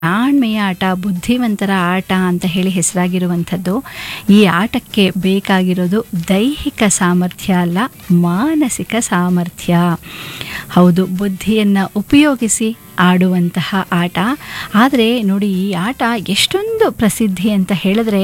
ಜಾಣ್ಮೆಯ ಆಟ ಬುದ್ಧಿವಂತರ ಆಟ ಅಂತ ಹೇಳಿ ಹೆಸರಾಗಿರುವಂಥದ್ದು ಈ ಆಟಕ್ಕೆ ಬೇಕಾಗಿರೋದು ದೈಹಿಕ ಸಾಮರ್ಥ್ಯ ಅಲ್ಲ ಮಾನಸಿಕ ಸಾಮರ್ಥ್ಯ ಹೌದು ಬುದ್ಧಿಯನ್ನು ಉಪಯೋಗಿಸಿ ಆಡುವಂತಹ ಆಟ ಆದರೆ ನೋಡಿ ಈ ಆಟ ಎಷ್ಟೊಂದು ಪ್ರಸಿದ್ಧಿ ಅಂತ ಹೇಳಿದ್ರೆ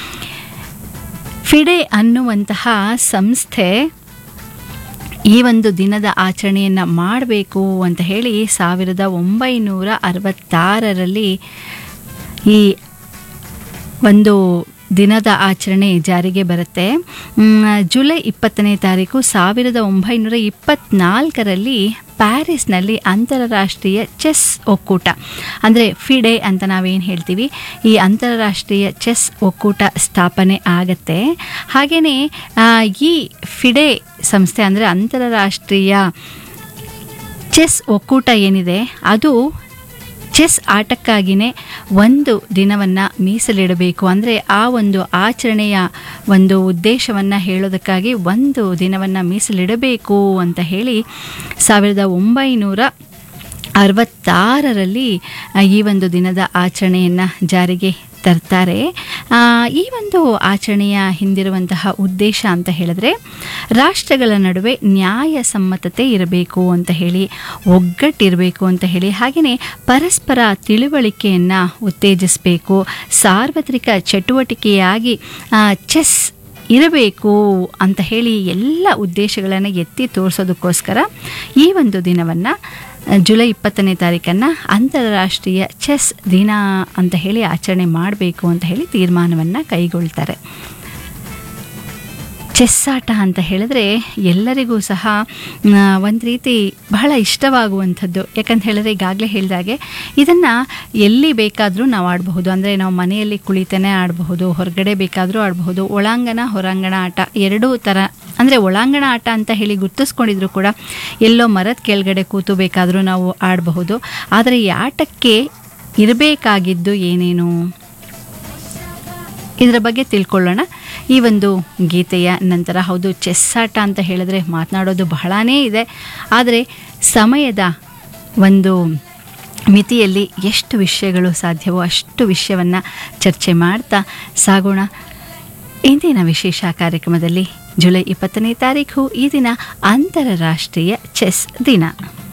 ಫಿಡೆ ಅನ್ನುವಂತಹ ಸಂಸ್ಥೆ ಈ ಒಂದು ದಿನದ ಆಚರಣೆಯನ್ನು ಮಾಡಬೇಕು ಅಂತ ಹೇಳಿ ಸಾವಿರದ ಒಂಬೈನೂರ ಅರವತ್ತಾರರಲ್ಲಿ ಈ ಒಂದು ದಿನದ ಆಚರಣೆ ಜಾರಿಗೆ ಬರುತ್ತೆ ಮ್, ಜುಲೈ ಇಪ್ಪತ್ತನೇ ತಾರೀಕು ಸಾವಿರದ ಒಂಬೈನೂರ ಇಪ್ಪತ್ನಾಲ್ಕರಲ್ಲಿ ಪ್ಯಾರಿಸ್ನಲ್ಲಿ ಅಂತಾರಾಷ್ಟ್ರೀಯ ಚೆಸ್ ಒಕ್ಕೂಟ ಅಂದರೆ ಫಿಡೆ ಅಂತ ನಾವೇನು ಹೇಳ್ತೀವಿ ಈ ಅಂತಾರಾಷ್ಟ್ರೀಯ ಚೆಸ್ ಒಕ್ಕೂಟ ಸ್ಥಾಪನೆ ಆಗತ್ತೆ ಹಾಗೆಯೇ ಈ ಫಿಡೆ ಸಂಸ್ಥೆ ಅಂದರೆ ಅಂತಾರಾಷ್ಟ್ರೀಯ ಚೆಸ್ ಒಕ್ಕೂಟ ಏನಿದೆ ಅದು ಚೆಸ್ ಆಟಕ್ಕಾಗಿಯೇ ಒಂದು ದಿನವನ್ನು ಮೀಸಲಿಡಬೇಕು ಅಂದರೆ ಆ ಒಂದು ಆಚರಣೆಯ ಒಂದು ಉದ್ದೇಶವನ್ನು ಹೇಳೋದಕ್ಕಾಗಿ ಒಂದು ದಿನವನ್ನು ಮೀಸಲಿಡಬೇಕು ಅಂತ ಹೇಳಿ ಸಾವಿರದ ಒಂಬೈನೂರ ಅರವತ್ತಾರರಲ್ಲಿ ಆ, ಈ ಒಂದು ದಿನದ ಆಚರಣೆಯನ್ನು ಜಾರಿಗೆ ತರ್ತಾರೆ ಆ, ಈ ಒಂದು ಆಚರಣೆಯ ಹಿಂದಿರುವಂತಹ ಉದ್ದೇಶ ಅಂತ ಹೇಳಿದ್ರೆ ರಾಷ್ಟ್ರಗಳ ನಡುವೆ ನ್ಯಾಯಸಮ್ಮತತೆ ಇರಬೇಕು ಅಂತ ಹೇಳಿ ಒಗ್ಗಟ್ಟಿರಬೇಕು ಅಂತ ಹೇಳಿ ಹಾಗೆಯೇ ಪರಸ್ಪರ ತಿಳುವಳಿಕೆಯನ್ನು ಉತ್ತೇಜಿಸಬೇಕು ಸಾರ್ವತ್ರಿಕ ಚಟುವಟಿಕೆಯಾಗಿ ಆ, ಚೆಸ್ ಇರಬೇಕು ಅಂತ ಹೇಳಿ ಎಲ್ಲ ಉದ್ದೇಶಗಳನ್ನು ಎತ್ತಿ ತೋರಿಸೋದಕ್ಕೋಸ್ಕರ ಈ ಒಂದು ದಿನವನ್ನು ಜುಲೈ ಇಪ್ಪತ್ತನೇ ತಾರೀಕನ್ನು ಅಂತಾರಾಷ್ಟ್ರೀಯ ಚೆಸ್ ದಿನ ಅಂತ ಹೇಳಿ ಆಚರಣೆ ಮಾಡಬೇಕು ಅಂತ ಹೇಳಿ ತೀರ್ಮಾನವನ್ನು ಕೈಗೊಳ್ತಾರೆ ಚೆಸ್ ಆಟ ಅಂತ ಹೇಳಿದ್ರೆ ಎಲ್ಲರಿಗೂ ಸಹ ಒಂದು ರೀತಿ ಬಹಳ ಇಷ್ಟವಾಗುವಂಥದ್ದು ಯಾಕಂತ ಹೇಳಿದ್ರೆ ಈಗಾಗಲೇ ಹೇಳಿದಾಗೆ ಇದನ್ನು ಎಲ್ಲಿ ಬೇಕಾದರೂ ನಾವು ಆಡಬಹುದು ಅಂದರೆ ನಾವು ಮನೆಯಲ್ಲಿ ಕುಳಿತನೇ ಆಡಬಹುದು ಹೊರಗಡೆ ಬೇಕಾದರೂ ಆಡಬಹುದು ಒಳಾಂಗಣ ಹೊರಾಂಗಣ ಆಟ ಎರಡೂ ಥರ ಅಂದರೆ ಒಳಾಂಗಣ ಆಟ ಅಂತ ಹೇಳಿ ಗುರ್ತಿಸ್ಕೊಂಡಿದ್ರು ಕೂಡ ಎಲ್ಲೋ ಮರದ ಕೆಳಗಡೆ ಕೂತು ಬೇಕಾದರೂ ನಾವು ಆಡಬಹುದು ಆದರೆ ಈ ಆಟಕ್ಕೆ ಇರಬೇಕಾಗಿದ್ದು ಏನೇನು ಇದರ ಬಗ್ಗೆ ತಿಳ್ಕೊಳ್ಳೋಣ ಈ ಒಂದು ಗೀತೆಯ ನಂತರ ಹೌದು ಚೆಸ್ ಆಟ ಅಂತ ಹೇಳಿದ್ರೆ ಮಾತನಾಡೋದು ಬಹಳನೇ ಇದೆ ಆದರೆ ಸಮಯದ ಒಂದು ಮಿತಿಯಲ್ಲಿ ಎಷ್ಟು ವಿಷಯಗಳು ಸಾಧ್ಯವೋ ಅಷ್ಟು ವಿಷಯವನ್ನು ಚರ್ಚೆ ಮಾಡ್ತಾ ಸಾಗೋಣ ಇಂದಿನ ವಿಶೇಷ ಕಾರ್ಯಕ್ರಮದಲ್ಲಿ ಜುಲೈ ಇಪ್ಪತ್ತನೇ ತಾರೀಕು ಈ ದಿನ ಅಂತಾರಾಷ್ಟ್ರೀಯ ಚೆಸ್ ದಿನ